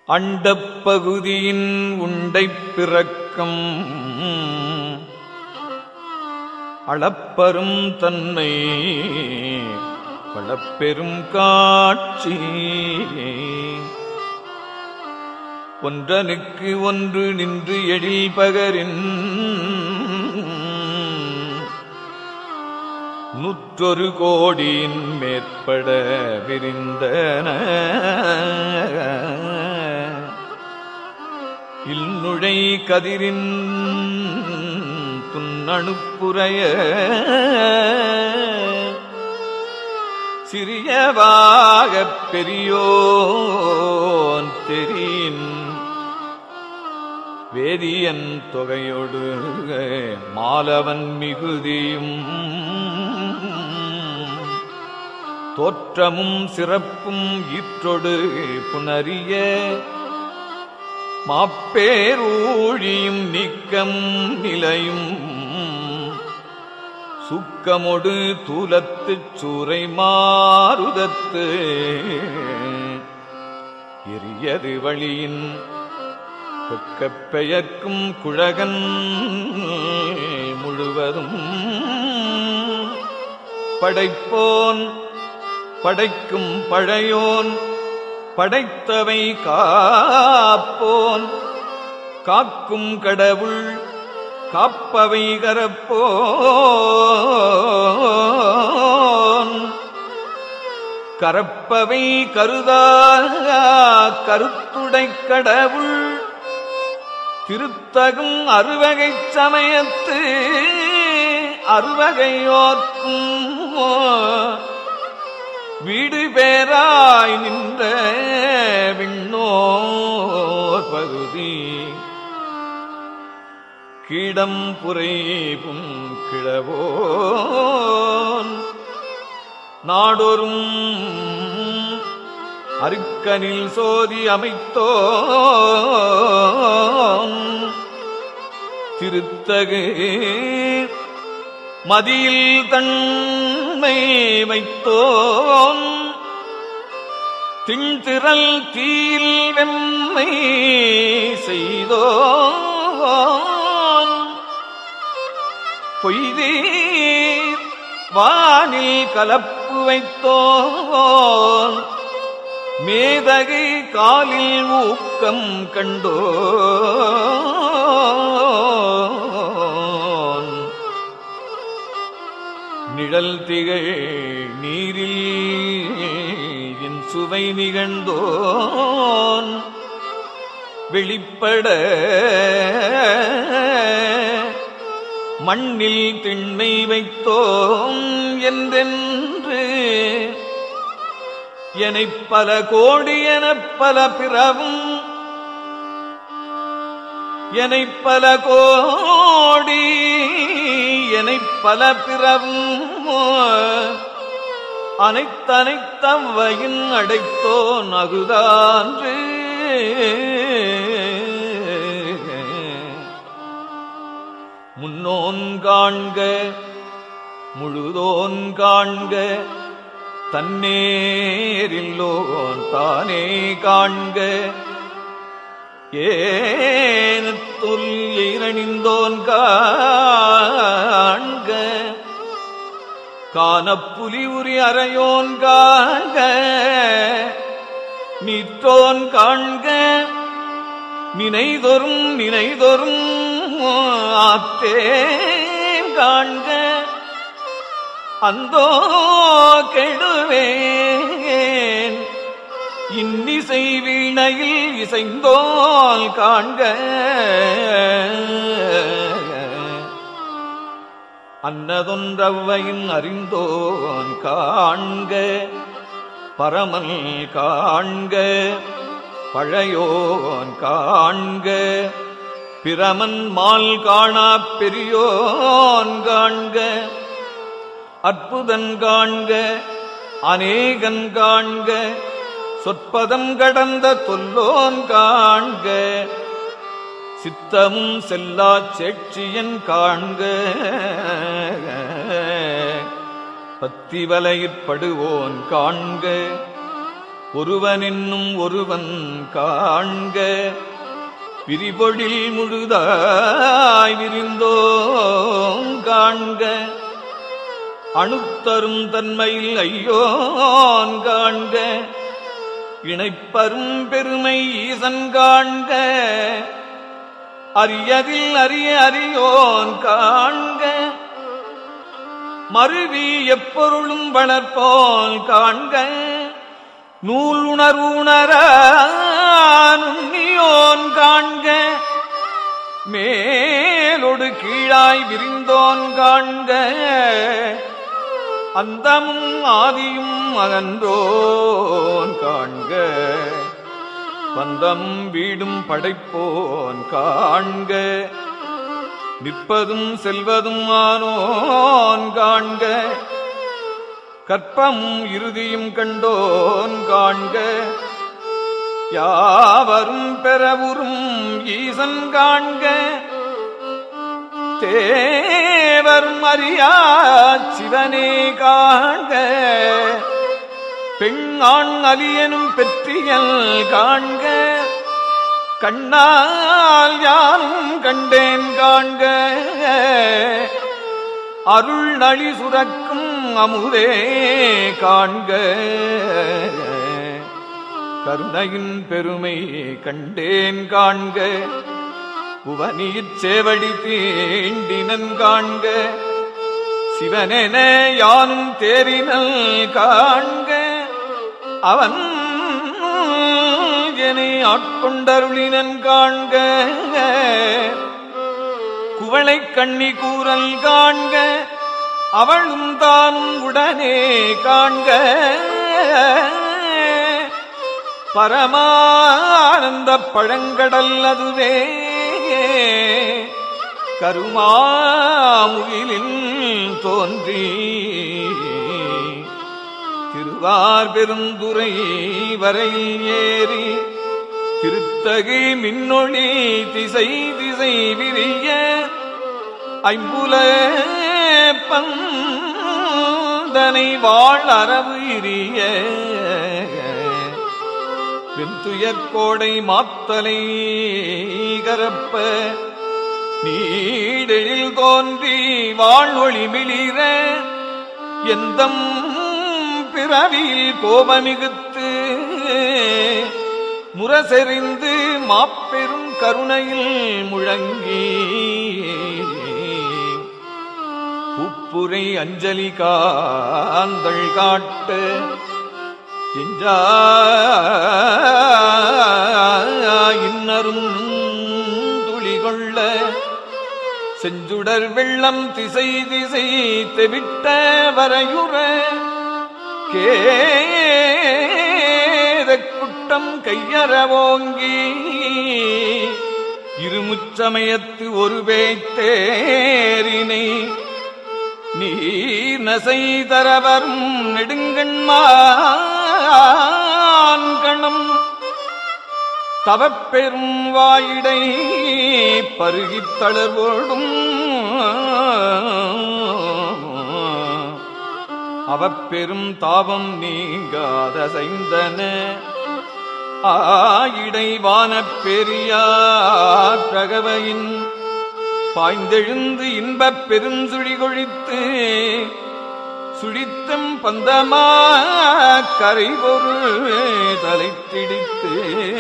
அண்டப் பகுதியின் உண்டைப் பிறக்கம் அளப்பரும் தன்மை வளப்பெரும் காட்சி ஒன்றனுக்கு ஒன்று நின்று எழில் பகரின் நூற்றொரு கோடியின் மேற்பட விரிந்தன இல்நுழை கதிரின் துண்ணணுப்புறைய சிறியவாகப் பெரியோன் தெரியின் வேதியன் தொகையொடு மாலவன் மிகுதியும் தோற்றமும் சிறப்பும் ஈற்றொடு புணரிய மாப்பேரூழியும் நீக்கம் நிலையும் சுக்கமொடு தூலத்துச் சூறை மாறுதத்து எரியது வழியின் கொக்கப் பெயர்க்கும் குழகன் முழுவதும் படைப்போன் படைக்கும் பழையோன் படைத்தவை காப்போன் காக்கும் கடவுள் காப்பவை கரப்போன் கரப்பவை கருதா கருத்துடை கடவுள் திருத்தகும் அறுவகைச் சமயத்து அறுவகையோர்க்கும் வீடு பேராய் நின்ற விண்ணோர் பகுதி கீடம் புரைப்பும் கிழவோன் நாடொரும் அருக்கனில் சோதி அமைத்தோன் திருத்தகு மதியில் தன்மை வைத்தோன் திண்திரல் தீயில் வெம்மை செய்தோன் பொய்தீர் வானில் கலப்பு வைத்தோன் மேதகு காலில் ஊக்கம் கண்டோன் நிழல் திகழ் நீரில் என் சுவை நிகழ்ந்தோன் வெளிப்பட மண்ணில் திண்மை வைத்தோம் என்றென்று எனைப் பல கோடி எனப் பல பிறவும் எனைப் பல கோடி எனைப் பல பிறவும் அனைத்தனைத்தவ்வையின் அடைத்தோன் அகுதான்று முன்னோன் காண்க முழுதோன் காண்க தன்னேரில்லோன் தானே காண்க ஏனத்துல் எயிரணிந்தோன் காண்க கானப்புலி உரி அறையோன் காண்க நீற்றோன் காண்க நினைதொரும் நினைதொரும் ஆத்தேன் காண்க அந்தோ கெடுவேன் இன்னிசை வீணையில் இசைந்தோல் காண்க அன்னதொன்றவையின் அறிந்தோன் காண்க பரமன் காண்க பழையோன் காண்க பிரமன் மால் காணா பெரியோன் காண்க அற்புதன் காண்க அநேகன் காண்க சொற்பதம் கடந்த தொல்லோன் காண்க சித்தமும் செல்லா சேட்சியன் காண்க பத்திவலையிற்படுவோன் காண்க ஒருவன் என்னும் ஒருவன் காண்க விரிபொழில் முழுதாய் விரிந்தோம் காண்க அணுத்தரும் தன்மையில் ஐயோன் காண்க இணைப்பரும் பெருமை ஈசன் காண்க அரியதில் அரிய அறியோன் காண்க மருவி எப்பொருளும் வளர்ப்போன் காண்க நூல் உணர்வுணரோன் காண்க மேலொடு கீழாய் விரிந்தோன் காண்க அந்தமும் ஆதியும் அகன்றோன் காண்க பந்தம் வீடும் படைப்போன் காண்க நிற்பதும் செல்வதும் ஆனோன் காண்க கற்பமும் இறுதியும் கண்டோன் காண்க யாவரும் பெறவுறும் ஈசன் காண்க தேவரும் அறியா சிவனே காண்க பெண் ஆண் அலியனும் பெற்றியல் காண்க கண்ணால் யானும் கண்டேன் காண்க அருள் நளி சுரக்கும் அமுதே காண்க கருணையின் பெருமை கண்டேன் காண்க புவனியிற் சேவடி தீண்டினன் காண்க சிவனென யானும் தேரினல் காண்க அவன் என்னை ஆட்கொண்டருளினன் காண்க குவளை கண்ணி கூறல் காண்க அவளும் தானும் உடனே காண்க பரமானந்த பழங்கடல் அதுவே கருமாமுகிலில் தோன்றி திருவார் பெருந்துரை வரையில் ஏறி திருத்தகை மின்னொளி திசை திசை விரிய ஐம்புல பந்தனை வாழ் அரவு இரிய வெந்துயர்கோடை மாத்தலை கரப்ப நீடெழில் தோன்றி வாழ்வொளி மிளிர எந்தம் பிறவியில் கோபமிகுத்து முரசெறிந்து மாப்பெரும் கருணையில் முழங்கி உப்புரை அஞ்சலி காந்தள் காட்ட எஞ்சா இன்னரும் துளி கொள்ள செஞ்சுடர் வெள்ளம் திசை திசை தெவிட்ட வரையுற கேத குட்டம் கையறவோங்கி இருமுச்சமயத்து ஒரு பேய்த்தேரினை நீர் நசை தரவரும் நெடுங்கண்மான் கணம் தவப்பெரும் வாயிடை பருகித் தளர்வோடும் அவப்பெரும் தாபம் நீங்காத சைந்தன ஆயிடை வானப் பெரியார் பிரகவையின் பாய்ந்தெழுந்து இன்பப் பெரும் சுழி கொழித்து சுழித்தம் பந்தமா கரை பொருள் தலைத்திடித்து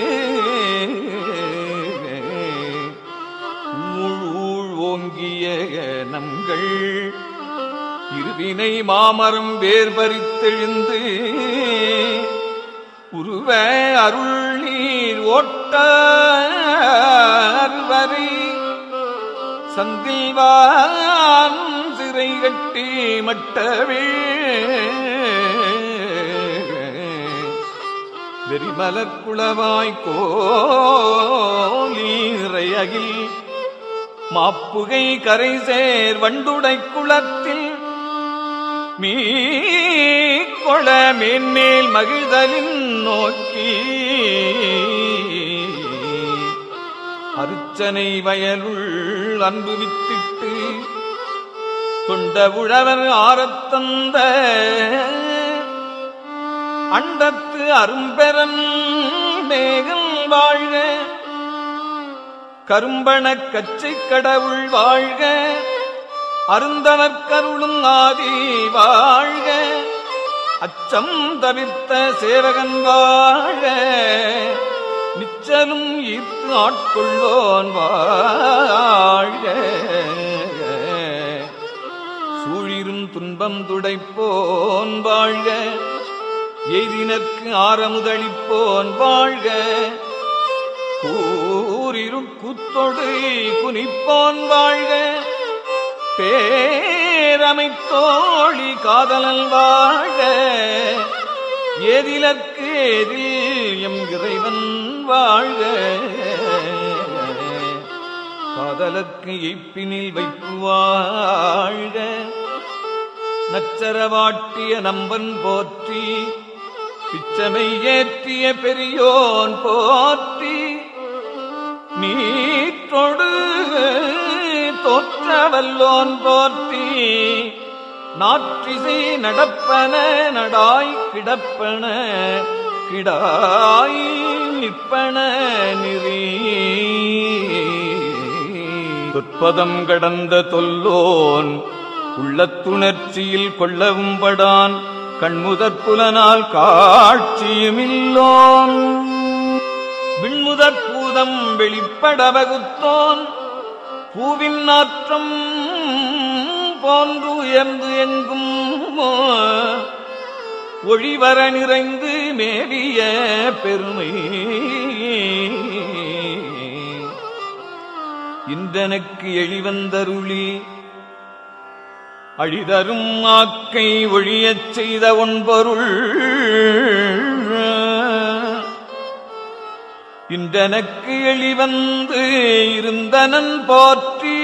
ஊழ் ஓங்கிய நம்கள் இருவினை மாமரம் வேர் பறித்தெழுந்து உருவ அருள் நீர் ஓட்டார் வரை சந்தில்வான் சிறை கட்டி மட்டவே வெறிமலக்குளவாய் கோலீரையகில் மாப்புகை கரை சேர் வண்டுடை குளத்தில் மீ கொள மேன்மேல் மகிழ்தலின் நோக்கி அருச்சனை வயலுள் அன்பு வித்திட்டு தொண்ட உழவர் ஆரத்தந்த அண்டத்து அரும்பெறன் மேகல் வாழ்க கரும்பணக் கச்சை கடவுள் வாழ்க அருந்தனற்கருளும் ஆதி வாழ்க அச்சம் தவிர்த்த சேவகன் வாழ நிச்சலும் ஈர்த்து ஆட்கொள்ளோன் வாழ்க சூழிரும் துன்பம் துடைப்போன் வாழ்க எய்தினற்கு ஆரமுதளிப்போன் வாழ்க கூரிரு கூத்தொடு குனிப்போன் வாழ்க பேரமைத்தோழி காதலன் வாழ்க ஏதிலற்கு ஏதில் எம் இறைவன் வாழ்க காதலற்கு எய்ப்பினில் வைப்பு வாழ்க நச்சரவாட்டிய நம்பன் போற்றி பிச்சமை ஏற்றிய பெரியோன் போற்றி நீற்றொடு தோற்றவல்லோன் போற்றி நாற்றிசை நடப்பன நடாய் கிடப்பன கிடாய் நிற்பன நிறி தொற்பதம் கடந்த தொல்லோன் உள்ளத்துணர்ச்சியில் கொள்ளவும் படான் கண்முதற் புலனால் காட்சியுமில்லோன் விண்முதற் பூதம் வெளிப்பட வகுத்தோன் பூவின் நாற்றம் போன்று உயர்ந்து எங்கும் ஒளிவர நிறைந்து மேவிய பெருமை இன்றனக்கு எழிவந்தருளி அழிதரும் ஆக்கை ஒழியச் செய்த ஒன்பொருள் இன்றனக்கு எளிவந்து இருந்தனன் போற்றி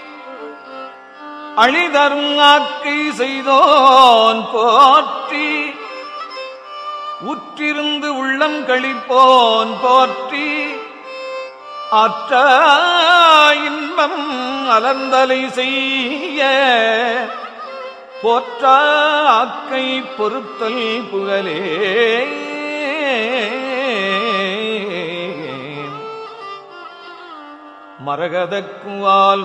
அழிதரும் ஆக்கை செய்தோன் போற்றி உற்றிருந்து உள்ளம் கழிப்போன் போற்றி ஆற்ற இன்பம் அலர்ந்தலை செய்ய போற்ற ஆக்கை பொறுத்தல் புகழே மரகதக்குவால்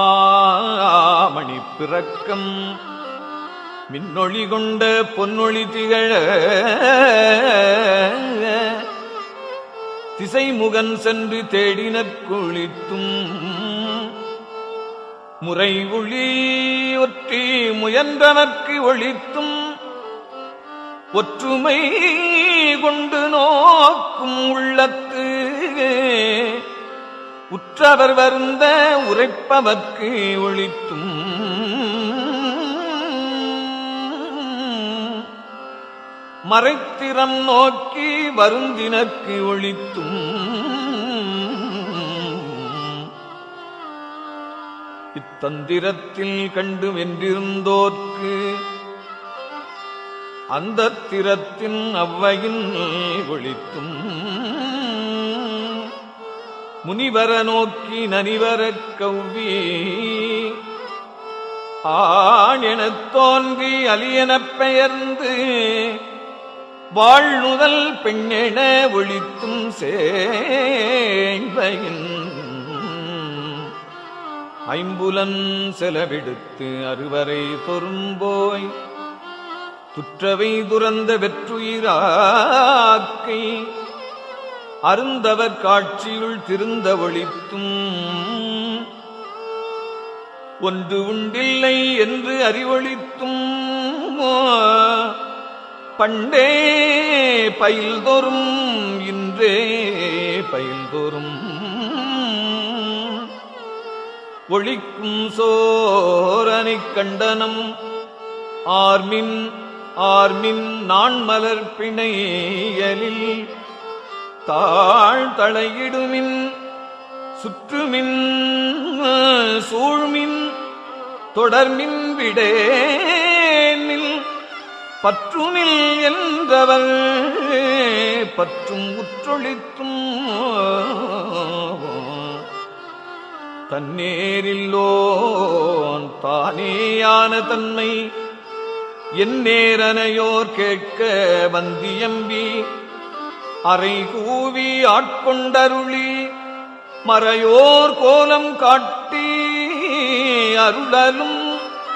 மாமணி பிறக்கம் மின்னொளி கொண்ட பொன்னொளி திகழ திசைமுகன் சென்று தேடினற் குளித்தும் முறை ஒளி ஒற்றி முயன்றனர்க்கு ஒளித்தும் ஒற்றுமை கொண்டு நோக்கும் உள்ளத்து உற்றவர் வருந்த உரைப்பவர்க்கு ஒளித்தும் மறைத்திறம் நோக்கி வருந்தினர்க்கு ஒளித்தும் இத்தந்திரத்தில் கண்டு வென்றிருந்தோர்க்கு அந்த திறத்தின் அவ்வையின் ஒளித்தும் முனிவர நோக்கி நனிவரக் கவ்வி ஆண் எனத் தோன்றி அலியனப் பெயர்ந்து வாழ்நுதல் பெண்ணென ஒழித்தும் சேவையின் ஐம்புலன் செலவெடுத்து அறுவரை பொரும்போய் துற்றவை துறந்த வெற்றுயிராக்கை அருந்தவர் காட்சியுள் திருந்த ஒளித்தும் ஒன்று உண்டில்லை என்று அறிவொழித்தும் பண்டே பயில்தோறும் இன்றே பயில்தோறும் ஒழிக்கும் சோரனைக் கண்டனம் ஆர்மின் ஆர்மின் நான் மலர் பிணையலில் தாழ் தலையிடுமின் சுற்றுமின் சூழ்மின் தொடர்மின் விடேனில் பற்றுமில் என்றவர் பற்றும் உற்றொழித்தும் தன்னேரில்லோன் தானேயான தன்மை என் நேரனையோர் கேட்க வந்தியம்பி அறை கூவி ஆட்கொண்டருளி மறையோர் கோலம் காட்டி அருளலும்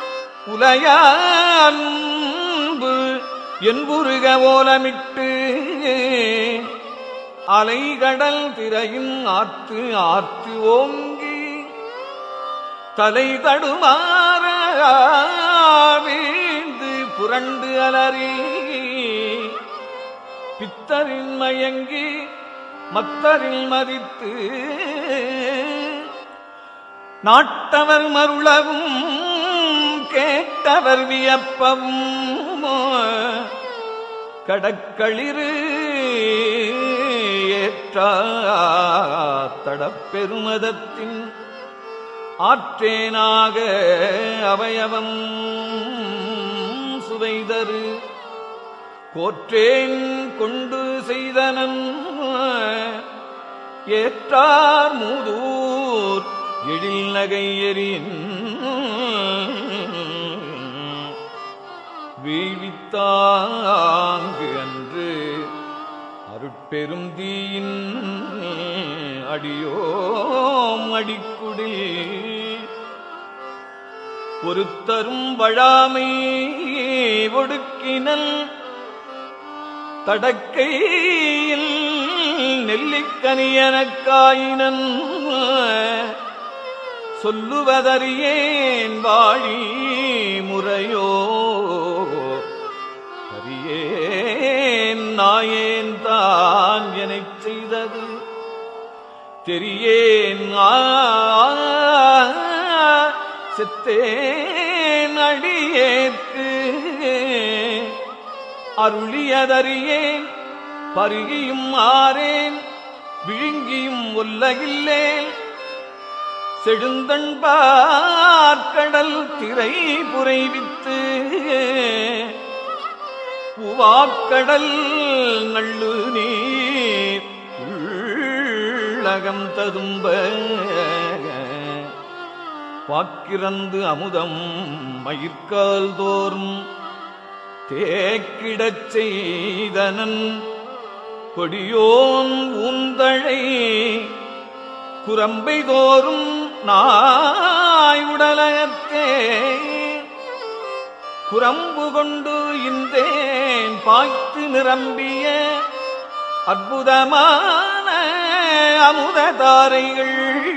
உலையான்பு என்புருக ஓலமிட்டு அலைகடல் திரையும் ஆற்று ஆற்று ஓங்கி தலை தடுமாற வீழ்ந்து புரண்டு அலறி பித்தரின் மயங்கி மத்தரில் மதித்து நாட்டவர் மருளவும் கேட்டவர் வியப்பவும் கடக்களிரு ஏற்றாத்தடப்பெருமதத்தின் ஆற்றேனாக அவயவம் சுவைதரு கோற்றேன் கொண்டு செய்தனன் ஏற்றார் மூதூர் எழில் நகை எறின் வீழித்தாங்கு அன்று அருட்பெரும் தீயின் அடியோம் அடிக்குடில் ஒருத்தரும் வழாமை ஒடுக்கினல் தடக்கையில் நெல்லிக்கனியனக்காயினன் சொல்லுவதறியேன் வாழி முறையோ அறியேன் நாயேன் தான் எனச் செய்தது தெரியேன் ஆ, செத்தேன் அடியேற்கு அருளியதறியேன் பருகியும் ஆறேன் விழுங்கியும் ஒல்லகில்லேன் செழுந்தன் பார்க்கடல் திரை புரைவித்து உவாக்கடல் நள்ளு நீர் உள்ளகம் ததும்ப வாக்கிறந்து அமுதம் மயிர்கால் தோறும் தேக்கிடச் செய்தனன் கொடியோன் ஊந்தழை குரம்பை தோறும் நாய் உடலகத்தே குரம்பு கொண்டு இந்தேன் பாய்த்து நிரம்பிய அற்புதமான அமுத தாரைகள்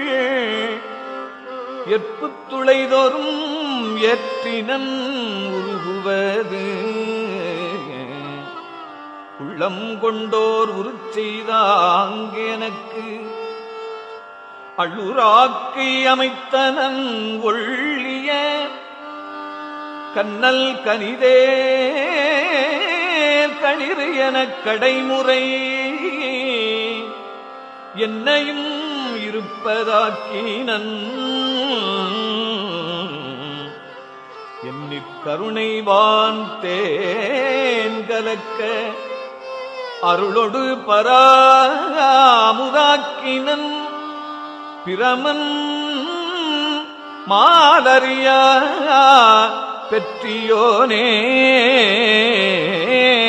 எற்புத் துளைதோறும் ஏற்றினன் உருகுவது உள்ளம் கொண்டோர் உருச்செய்தாங்க எனக்கு அள்ளுராக்கை அமைத்தனன் ஒள்ளிய கண்ணல் கனிதே களிறு எனக் கடைமுறை என்னையும் இருப்பதாக்கினன் எண்ணிற் கருணைவான் தேன் கலக்க அருளொடு பராமுதாக்கினன் பிரமன் மாலரியா பெற்றியோனே